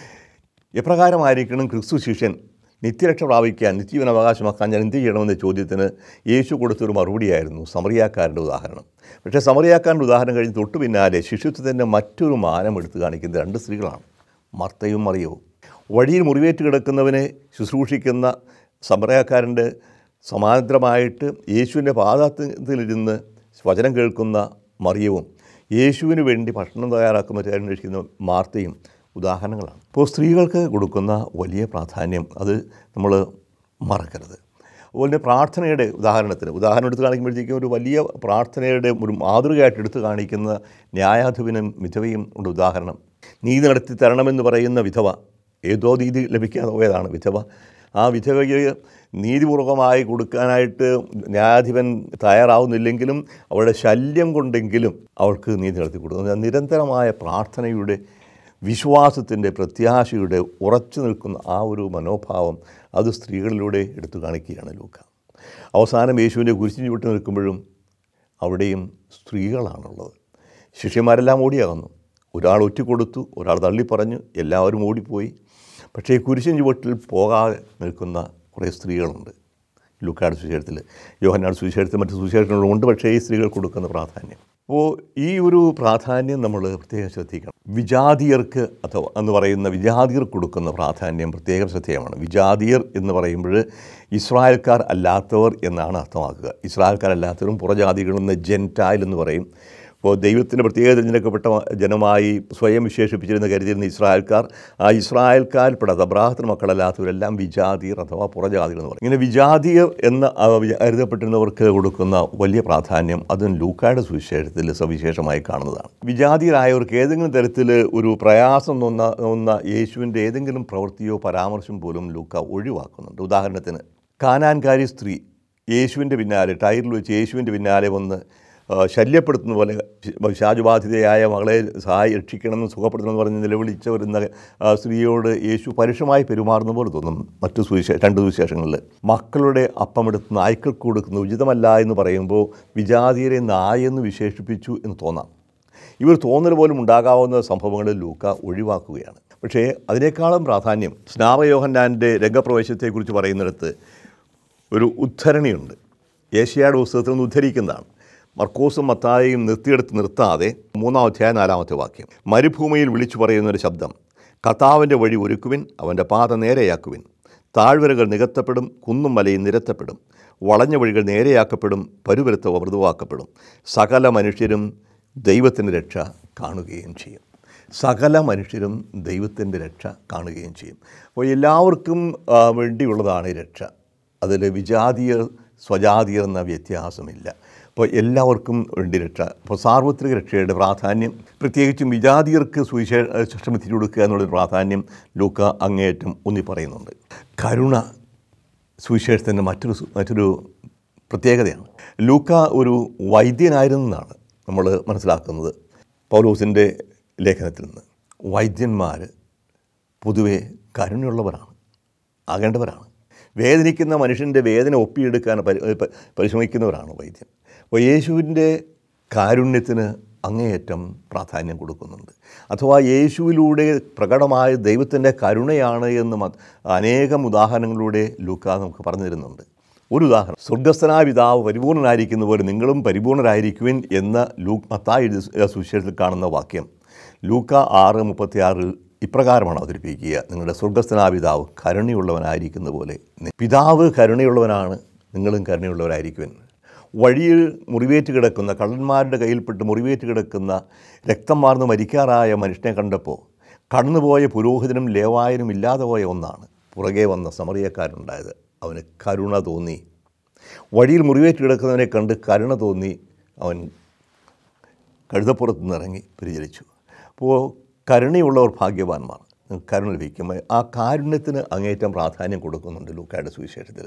എപ്രകാരമായിരിക്കണം ക്രിസ്തു ശിഷ്യൻ നിത്യരക്ഷ പ്രാപിക്കാൻ നിത്യജീവൻ അവകാശമാക്കാൻ ഞാൻ എന്ത് ചെയ്യണമെന്ന ചോദ്യത്തിന് യേശു കൊടുത്തൊരു മറുപടിയായിരുന്നു സമറിയാക്കാരൻ്റെ ഉദാഹരണം പക്ഷേ സമറിയാക്കാരൻ്റെ ഉദാഹരണം കഴിഞ്ഞ് തൊട്ടു പിന്നാലെ ശിശുത്വത്തിൻ്റെ മറ്റൊരു മാനം എടുത്തു കാണിക്കുന്ന രണ്ട് സ്ത്രീകളാണ് മർത്തയും മറിയവും വഴിയിൽ മുറിവേറ്റ് കിടക്കുന്നവനെ ശുശ്രൂഷിക്കുന്ന സമറയാക്കാരൻ്റെ സമാന്തരമായിട്ട് യേശുവിൻ്റെ പാദത്തിലിരുന്ന് വചനം കേൾക്കുന്ന മറിയവും യേശുവിന് വേണ്ടി ഭക്ഷണം തയ്യാറാക്കുന്ന അന്വേഷിക്കുന്ന മാർത്തയും ഉദാഹരണങ്ങളാണ് ഇപ്പോൾ സ്ത്രീകൾക്ക് കൊടുക്കുന്ന വലിയ പ്രാധാന്യം അത് നമ്മൾ മറക്കരുത് അതുപോലെ തന്നെ പ്രാർത്ഥനയുടെ ഉദാഹരണത്തിന് ഉദാഹരണം എടുത്ത് കാണിക്കുമ്പോഴത്തേക്കും ഒരു വലിയ പ്രാർത്ഥനയുടെ ഒരു മാതൃകയായിട്ട് എടുത്ത് കാണിക്കുന്ന ന്യായാധിപനും വിധവയും ഉണ്ട് ഉദാഹരണം നീതി നടത്തി തരണമെന്ന് പറയുന്ന വിധവ ഏതോ നീതി ലഭിക്കാതെ പോയതാണ് വിധവ ആ വിധവയ്ക്ക് നീതിപൂർവമായി കൊടുക്കാനായിട്ട് ന്യായാധിപൻ തയ്യാറാവുന്നില്ലെങ്കിലും അവളുടെ ശല്യം കൊണ്ടെങ്കിലും അവൾക്ക് നീതി നടത്തി കൊടുക്കുന്നു നിരന്തരമായ പ്രാർത്ഥനയുടെ വിശ്വാസത്തിൻ്റെ പ്രത്യാശയുടെ ഉറച്ചു നിൽക്കുന്ന ആ ഒരു മനോഭാവം അത് സ്ത്രീകളിലൂടെ എടുത്തു കാണിക്കുകയാണ് ലൂക്ക അവസാനം യേശുവിൻ്റെ കുരിശിന് ചുവട്ട് നിൽക്കുമ്പോഴും അവിടെയും സ്ത്രീകളാണുള്ളത് ശിഷ്യന്മാരെല്ലാം ഓടിയാകുന്നു ഒരാൾ ഒറ്റ ഒരാൾ തള്ളിപ്പറഞ്ഞു എല്ലാവരും ഓടിപ്പോയി പക്ഷേ ഈ കുരിശിൻ ചുവട്ടിൽ പോകാതെ നിൽക്കുന്ന കുറേ സ്ത്രീകളുണ്ട് ലുക്കാട് സുവിശേഷത്തിൽ യോഹന്നാട് സുവിശേഷത്തിൽ മറ്റ് സുവിശേഷങ്ങളുണ്ട് പക്ഷേ ഈ സ്ത്രീകൾ കൊടുക്കുന്ന പ്രാധാന്യം അപ്പോൾ ഈ ഒരു പ്രാധാന്യം നമ്മൾ പ്രത്യേകം ശ്രദ്ധിക്കണം വിജാതിയർക്ക് അഥവാ എന്ന് പറയുന്ന വിജാതിയർ കൊടുക്കുന്ന പ്രാധാന്യം പ്രത്യേകം ശ്രദ്ധേയമാണ് വിജാതിയർ എന്ന് പറയുമ്പോൾ ഇസ്രായേൽക്കാർ അല്ലാത്തവർ എന്നാണ് അർത്ഥമാക്കുക ഇസ്രായേൽക്കാർ അല്ലാത്തവരും പുറജാതികളും എന്ന ജെൻറ്റായിൽ എന്ന് പറയും ഇപ്പോൾ ദൈവത്തിൻ്റെ പ്രത്യേക തിരഞ്ഞെടുക്കപ്പെട്ട ജനമായി സ്വയം വിശേഷിപ്പിച്ചിരുന്ന കരുതിയിരുന്ന ഇസ്രായേൽക്കാർ ആ ഇസ്രായേൽക്കാരിൽപ്പെട്ട അബ്രാഹത്തിന് മക്കളല്ലാത്തവരെല്ലാം വിജാതിയർ അഥവാ പുറജാതികൾ എന്ന് പറയും ഇങ്ങനെ വിജാതിയർ എന്ന ആ വി- കരുതപ്പെട്ടിരുന്നവർക്ക് കൊടുക്കുന്ന വലിയ പ്രാധാന്യം അതും ലൂക്കായുടെ സുവിശേഷത്തിൽ സവിശേഷമായി കാണുന്നതാണ് വിജാതിയരായവർക്ക് ഏതെങ്കിലും തരത്തിൽ ഒരു പ്രയാസം തോന്ന തോന്നുന്ന യേശുവിൻ്റെ ഏതെങ്കിലും പ്രവൃത്തിയോ പരാമർശം പോലും ലൂക്ക ഒഴിവാക്കുന്നുണ്ട് ഉദാഹരണത്തിന് കാനാൻകാരി സ്ത്രീ യേശുവിൻ്റെ പിന്നാലെ ടയറിൽ വെച്ച് യേശുവിൻ്റെ പിന്നാലെ വന്ന് ആ, ശല്യപ്പെടുത്തുന്ന പോലെ ശാജുബാധിതയായ മകളെ സഹായി രക്ഷിക്കണമെന്ന് സുഖപ്പെടുത്തണമെന്ന് പറഞ്ഞ് നിലവിളിച്ച വരുന്ന ആ, സ്ത്രീയോട് യേശു പരുഷമായി പെരുമാറുന്ന പോലെ തോന്നും മറ്റു സുവിശേഷ രണ്ട് സുവിശേഷങ്ങളിൽ മക്കളുടെ അപ്പമെടുത്ത് നായ്ക്കൾക്ക് കൊടുക്കുന്ന ഉചിതമല്ല എന്ന് പറയുമ്പോൾ വിജാതിയരെ നായെന്ന് വിശേഷിപ്പിച്ചു എന്ന് തോന്നാം ഇവർ തോന്നൽ പോലും ഉണ്ടാകാവുന്ന സംഭവങ്ങളിൽ ലൂക്ക ഒഴിവാക്കുകയാണ് പക്ഷേ അതിനേക്കാളും പ്രാധാന്യം സ്നാപയോഹന്നാൻ്റെ രംഗപ്രവേശത്തെക്കുറിച്ച് പറയുന്നിടത്ത് ഒരു ഉദ്ധരണിയുണ്ട് ഏഷ്യായുടെ പുസ്തകത്തിൽ നിന്ന് ഉദ്ധരിക്കുന്നതാണ് മർക്കോസും മത്തായും നിർത്തിയെടുത്ത് നിർത്താതെ മൂന്നാം അധ്യായ നാലാമത്തെ വാക്യം മരുഭൂമിയിൽ വിളിച്ചു പറയുന്നൊരു ശബ്ദം കർത്താവിൻ്റെ വഴി ഒരുക്കുവിൻ അവൻ്റെ പാത നേരെയാക്കുവിൻ താഴ്വരകൾ നികത്തപ്പെടും കുന്നും മലയും നിരത്തപ്പെടും വളഞ്ഞ വഴികൾ നേരെയാക്കപ്പെടും പരുവരുത്തവ മൃദുവാക്കപ്പെടും സകല മനുഷ്യരും ദൈവത്തിൻ്റെ രക്ഷ കാണുകയും ചെയ്യും സകല മനുഷ്യരും ദൈവത്തിൻ്റെ രക്ഷ കാണുകയും ചെയ്യും അപ്പോൾ എല്ലാവർക്കും ആ, വേണ്ടിയുള്ളതാണ് ഈ രക്ഷ അതിൽ വിജാതീയർ സ്വജാതീയർ എന്ന വ്യത്യാസമില്ല അപ്പോൾ എല്ലാവർക്കും വേണ്ടി രക്ഷ അപ്പോൾ സാർവത്രിക രക്ഷയുടെ പ്രാധാന്യം പ്രത്യേകിച്ചും വിജാതീയർക്ക് സുവിശേഷം എത്തിച്ചു കൊടുക്കുക എന്നുള്ളൊരു പ്രാധാന്യം ലൂക്ക അങ്ങേയറ്റം ഊന്നി പറയുന്നുണ്ട് കരുണ സുവിശേഷത്തിൻ്റെ മറ്റൊരു സു- മറ്റൊരു പ്രത്യേകതയാണ് ലൂക്ക ഒരു വൈദ്യനായിരുന്നെന്നാണ് നമ്മൾ മനസ്സിലാക്കുന്നത് പൗലോസിൻ്റെ ലേഖനത്തിൽ നിന്ന് വൈദ്യന്മാർ പൊതുവെ കരുണയുള്ളവരാണ് ആകേണ്ടവരാണ് വേദനിക്കുന്ന മനുഷ്യൻ്റെ വേദന ഒപ്പിയെടുക്കാൻ പരി പ- പരിശ്രമിക്കുന്നവരാണ് വൈദ്യൻ അപ്പോൾ യേശുവിൻ്റെ കാരുണ്യത്തിന് അങ്ങേയറ്റം പ്രാധാന്യം കൊടുക്കുന്നുണ്ട് അഥവാ യേശുവിലൂടെ പ്രകടമായ ദൈവത്തിൻ്റെ കരുണയാണ് എന്ന് മ- അനേകം ഉദാഹരണങ്ങളിലൂടെ ലൂക്ക നമുക്ക് പറഞ്ഞു തരുന്നുണ്ട് ഒരു ഉദാഹരണം സ്വർഗസ്ഥനായ പിതാവ് പരിപൂർണനായിരിക്കുന്ന പോലെ നിങ്ങളും പരിപൂർണരായിരിക്കുവിൻ എന്ന ലൂക്ക് മത്തായി എഴുതിയ സുവിശേഷത്തിൽ കാണുന്ന വാക്യം ലൂക്ക ആറ് മുപ്പത്തിയാറിൽ ഇപ്രകാരമാണ് അവതരിപ്പിക്കുക നിങ്ങളുടെ സ്വർഗസ്ഥനായ പിതാവ് കരുണയുള്ളവനായിരിക്കുന്ന പോലെ നി- പിതാവ് കരുണയുള്ളവനാണ് നിങ്ങളും കരുണയുള്ളവരായിരിക്കുവൻ വഴിയിൽ മുറിവേറ്റ് കിടക്കുന്ന കള്ളന്മാരുടെ കയ്യിൽപ്പെട്ട് മുറിവേറ്റ് കിടക്കുന്ന രക്തം മാർന്ന് മരിക്കാറായ മനുഷ്യനെ കണ്ടപ്പോൾ കടന്നുപോയ പുരോഹിതനും ലേവായനും ഇല്ലാതെ പോയ ഒന്നാണ് പുറകെ വന്ന സമറിയക്കാരനുണ്ടായത് അവന് കരുണ തോന്നി വഴിയിൽ മുറിവേറ്റ് കിടക്കുന്നവനെ കണ്ട് കരുണ തോന്നി അവൻ കഴുതപ്പുറത്ത് നിന്ന് ഇറങ്ങി പരിചരിച്ചു അപ്പോൾ കരുണയുള്ളവർ ഭാഗ്യവാന്മാർ നിങ്ങൾക്ക് കരുണ ലഭിക്കുമ്പോൾ ആ കാരുണ്യത്തിന് അങ്ങേറ്റം പ്രാധാന്യം കൊടുക്കുന്നുണ്ട് ലൂക്കായുടെ സുവിശേഷത്തിൽ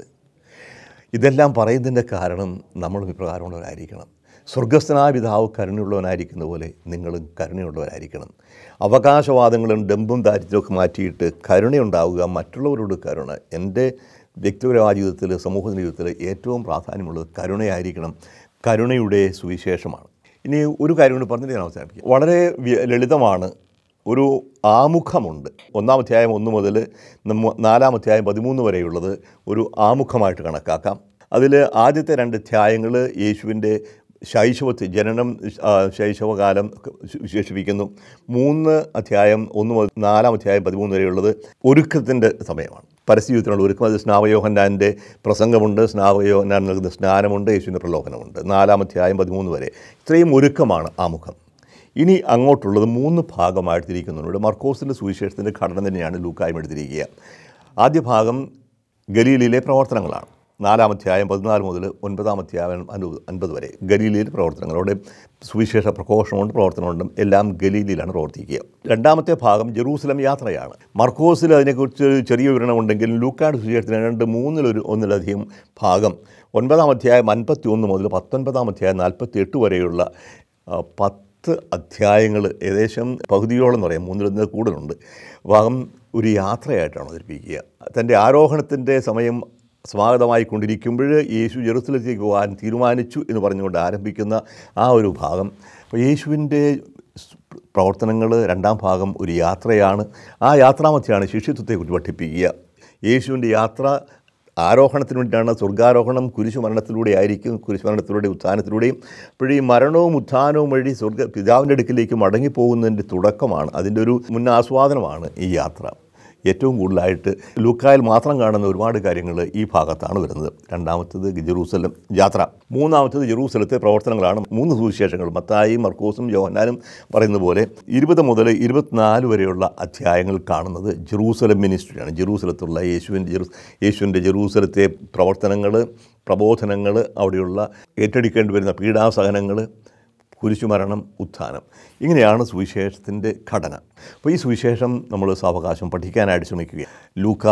ഇതെല്ലാം പറയുന്നതിൻ്റെ കാരണം നമ്മളും ഇപ്രകാരമുള്ളവരായിരിക്കണം സ്വർഗസ്ഥനായ പിതാവ് കരുണയുള്ളവനായിരിക്കുന്ന പോലെ നിങ്ങളും കരുണയുള്ളവരായിരിക്കണം അവകാശവാദങ്ങളും ഡമ്പും ദാരിദ്ര്യമൊക്കെ മാറ്റിയിട്ട് കരുണയുണ്ടാവുക മറ്റുള്ളവരോട് കരുണ എൻ്റെ വ്യക്തിപരമായ ജീവിതത്തിൽ സമൂഹ ജീവിതത്തിൽ ഏറ്റവും പ്രാധാന്യമുള്ളത് കരുണയായിരിക്കണം കരുണയുടെ സുവിശേഷമാണ് ഇനി ഒരു കാര്യം കൂടി പറഞ്ഞിട്ട് ഞാൻ അവസാനിപ്പിക്കാം വളരെ വ്യ- ലളിതമാണ് ഒരു ആമുഖമുണ്ട് ഒന്നാം അധ്യായം ഒന്ന് മുതൽ നമ്മ നാലാം അധ്യായം പതിമൂന്ന് വരെയുള്ളത് ഒരു ആമുഖമായിട്ട് കണക്കാക്കാം അതിൽ ആദ്യത്തെ രണ്ട് അധ്യായങ്ങൾ യേശുവിൻ്റെ ശൈശവത്തിൽ ജനനം ആ, ശൈശവകാലം ഒക്കെ വിശേഷിപ്പിക്കുന്നു മൂന്ന് അധ്യായം ഒന്ന് മുതൽ നാലാം അധ്യായം പതിമൂന്ന് വരെയുള്ളത് ഒരുക്കത്തിൻ്റെ സമയമാണ് പരസ്യജീവിതത്തിനുള്ള ഒരുക്കം അത് സ്നാവയോഹന്നാൻ്റെ പ്രസംഗമുണ്ട് സ്നാവയോഹന്നാൻ നൽകുന്ന സ്നാനമുണ്ട് യേശുവിൻ്റെ പ്രലോഭനമുണ്ട് നാലാം അധ്യായം പതിമൂന്ന് വരെ ഇത്രയും ഒരുക്കമാണ് ആമുഖം ഇനി അങ്ങോട്ടുള്ളത് മൂന്ന് ഭാഗമായിട്ട് തിരിക്കുന്നുണ്ട് മർക്കോസിൻ്റെ സുവിശേഷത്തിൻ്റെ ഘടന തന്നെയാണ് ലൂക്കായും എടുത്തിരിക്കുക ആദ്യ ഭാഗം ഗലീലിലെ പ്രവർത്തനങ്ങളാണ് നാലാം അധ്യായം പതിനാല് മുതൽ ഒൻപതാം അധ്യായം അൻപത് അൻപത് വരെ ഗലീലിയിലെ പ്രവർത്തനങ്ങൾ അവിടെ സുവിശേഷ പ്രഘോഷമുണ്ട് പ്രവർത്തനമുണ്ട് എല്ലാം ഗലീലിയിലാണ് പ്രവർത്തിക്കുക രണ്ടാമത്തെ ഭാഗം ജെറൂസലം യാത്രയാണ് മർക്കോസിൽ അതിനെക്കുറിച്ച് ചെറിയ വിവരണമുണ്ടെങ്കിലും ലൂക്കാട് സുവിശേഷത്തിന് രണ്ട് മൂന്നിലൊരു ഒന്നിലധികം ഭാഗം ഒൻപതാം അധ്യായം അൻപത്തി ഒന്ന് മുതൽ പത്തൊൻപതാം അധ്യായം നാൽപ്പത്തി എട്ട് വരെയുള്ള ആ, പത്ത് അധ്യായങ്ങൾ ഏകദേശം പകുതിയോളം എന്ന് പറയാം മൂന്നിലൊന്ന് കൂടുതലുണ്ട് ഭാഗം ഒരു യാത്രയായിട്ടാണ് അവതരിപ്പിക്കുക തൻ്റെ ആരോഹണത്തിൻ്റെ സമയം സമാഗതമായി കൊണ്ടിരിക്കുമ്പോൾ യേശു ജെറുസലത്തേക്ക് പോകാൻ തീരുമാനിച്ചു എന്ന് പറഞ്ഞുകൊണ്ട് ആരംഭിക്കുന്ന ആ ഒരു ഭാഗം അപ്പോൾ യേശുവിൻ്റെ പ്രവർത്തനങ്ങൾ രണ്ടാം ഭാഗം ഒരു യാത്രയാണ് ആ യാത്രാമധ്യമാണ് ശിഷ്യത്വത്തെക്കുറിച്ച് പഠിപ്പിക്കുക യേശുവിൻ്റെ യാത്ര ആരോഹണത്തിന് വേണ്ടിയിട്ടാണ് സ്വർഗാരോഹണം കുരിശു മരണത്തിലൂടെ ആയിരിക്കും കുരിശു മരണത്തിലൂടെ ഉത്ഥാനത്തിലൂടെയും അപ്പോഴീ മരണവും ഉത്ഥാനവും വഴി സ്വർഗ പിതാവിൻ്റെ അടുക്കിലേക്ക് മടങ്ങിപ്പോകുന്നതിൻ്റെ തുടക്കമാണ് അതിൻ്റെ ഒരു മുന്നാസ്വാദനമാണ് ഈ യാത്ര ഏറ്റവും കൂടുതലായിട്ട് ലൂക്കായിൽ മാത്രം കാണുന്ന ഒരുപാട് കാര്യങ്ങൾ ഈ ഭാഗത്താണ് വരുന്നത് രണ്ടാമത്തത് ജെറൂസലം യാത്ര മൂന്നാമത്തത് ജെറൂസലത്തെ പ്രവർത്തനങ്ങളാണ് മൂന്ന് സുവിശേഷങ്ങൾ മത്തായി മർക്കോസും യോഹന്നാനും പറയുന്ന പോലെ ഇരുപത് മുതൽ ഇരുപത്തിനാല് വരെയുള്ള അധ്യായങ്ങൾ കാണുന്നത് ജെറൂസലം മിനിസ്ട്രിയാണ് ജെറൂസലത്തുള്ള യേശുവിൻ്റെ ജെറൂ യേശുവിൻ്റെ ജെറൂസലത്തെ പ്രവർത്തനങ്ങൾ പ്രബോധനങ്ങൾ അവിടെയുള്ള ഏറ്റെടുക്കേണ്ടി വരുന്ന പീഡാസഹനങ്ങൾ കുരിശുമരണം ഉത്ഥാനം ഇങ്ങനെയാണ് സുവിശേഷത്തിൻ്റെ ഘടന അപ്പോൾ ഈ സുവിശേഷം നമ്മൾ സാവകാശം പഠിക്കാനായിട്ട് ശ്രമിക്കുക ലൂക്ക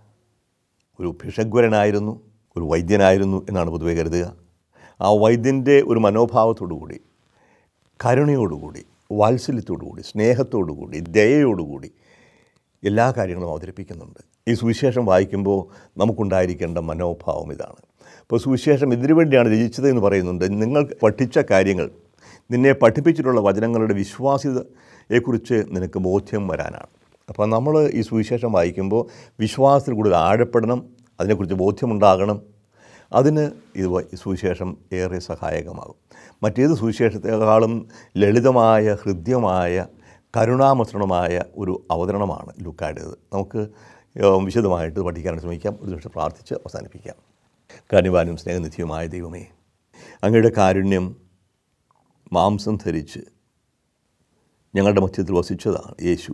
ഒരു ഭിഷഗ്വരനായിരുന്നു ഒരു വൈദ്യനായിരുന്നു എന്നാണ് പൊതുവെ കരുതുക ആ വൈദ്യൻ്റെ ഒരു മനോഭാവത്തോടുകൂടി കരുണയോടുകൂടി വാത്സല്യത്തോടുകൂടി സ്നേഹത്തോടുകൂടി ദയയോടുകൂടി എല്ലാ കാര്യങ്ങളും അവതരിപ്പിക്കുന്നുണ്ട് ഈ സുവിശേഷം വായിക്കുമ്പോൾ നമുക്കുണ്ടായിരിക്കേണ്ട മനോഭാവം ഇതാണ് അപ്പോൾ സുവിശേഷം ഇതിനു വേണ്ടിയാണ് രചിച്ചത് എന്ന് പറയുന്നുണ്ട് നിങ്ങൾ പഠിച്ച കാര്യങ്ങൾ നിന്നെ പഠിപ്പിച്ചിട്ടുള്ള വചനങ്ങളുടെ വിശ്വാസ്യതയെക്കുറിച്ച് നിനക്ക് ബോധ്യം വരാനാണ് അപ്പോൾ നമ്മൾ ഈ സുവിശേഷം വായിക്കുമ്പോൾ വിശ്വാസത്തിൽ കൂടുതൽ ആഴപ്പെടണം അതിനെക്കുറിച്ച് ബോധ്യമുണ്ടാകണം അതിന് ഇത് വ- ഈ സുവിശേഷം ഏറെ സഹായകമാകും മറ്റേത് സുവിശേഷത്തെക്കാളും ലളിതമായ ഹൃദ്യമായ കരുണാമസൃണമായ ഒരു അവതരണമാണ് ലുക്കായുടേത് നമുക്ക് ഏഹ്, വിശദമായിട്ട് പഠിക്കാൻ ശ്രമിക്കാം ഒരു നിമിഷം പ്രാർത്ഥിച്ച് അവസാനിപ്പിക്കാം കാരുണ്യവാനും സ്നേഹനിധിയുമായ ദൈവമേ അങ്ങയുടെ കാരുണ്യം മാംസം ധരിച്ച് ഞങ്ങളുടെ മധ്യത്തിൽ വസിച്ചതാണ് യേശു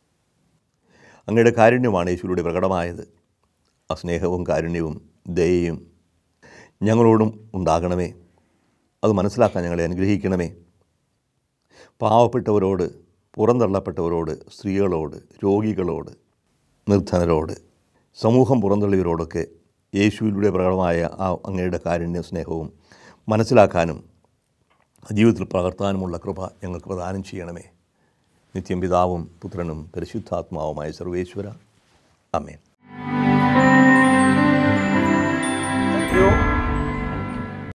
അങ്ങയുടെ കാരുണ്യമാണ് യേശുവിലൂടെ പ്രകടമായത് ആ സ്നേഹവും കാരുണ്യവും ദയയും ഞങ്ങളോടും ഉണ്ടാകണമേ അത് മനസ്സിലാക്കാൻ ഞങ്ങളെ അനുഗ്രഹിക്കണമേ പാവപ്പെട്ടവരോട് പുറന്തള്ളപ്പെട്ടവരോട് സ്ത്രീകളോട് രോഗികളോട് നിർധനരോട് സമൂഹം പുറന്തള്ളിയവരോടൊക്കെ യേശുവിലൂടെ പ്രകടമായ ആ അങ്ങയുടെ കാരുണ്യ സ്നേഹവും മനസ്സിലാക്കാനും ജീവിതത്തിൽ പകർത്താനുമുള്ള കൃപ ഞങ്ങൾക്ക് പ്രദാനം ചെയ്യണമേ നിത്യം പിതാവും പുത്രനും പരിശുദ്ധാത്മാവുമായ സർവേശ്വര അമേൻ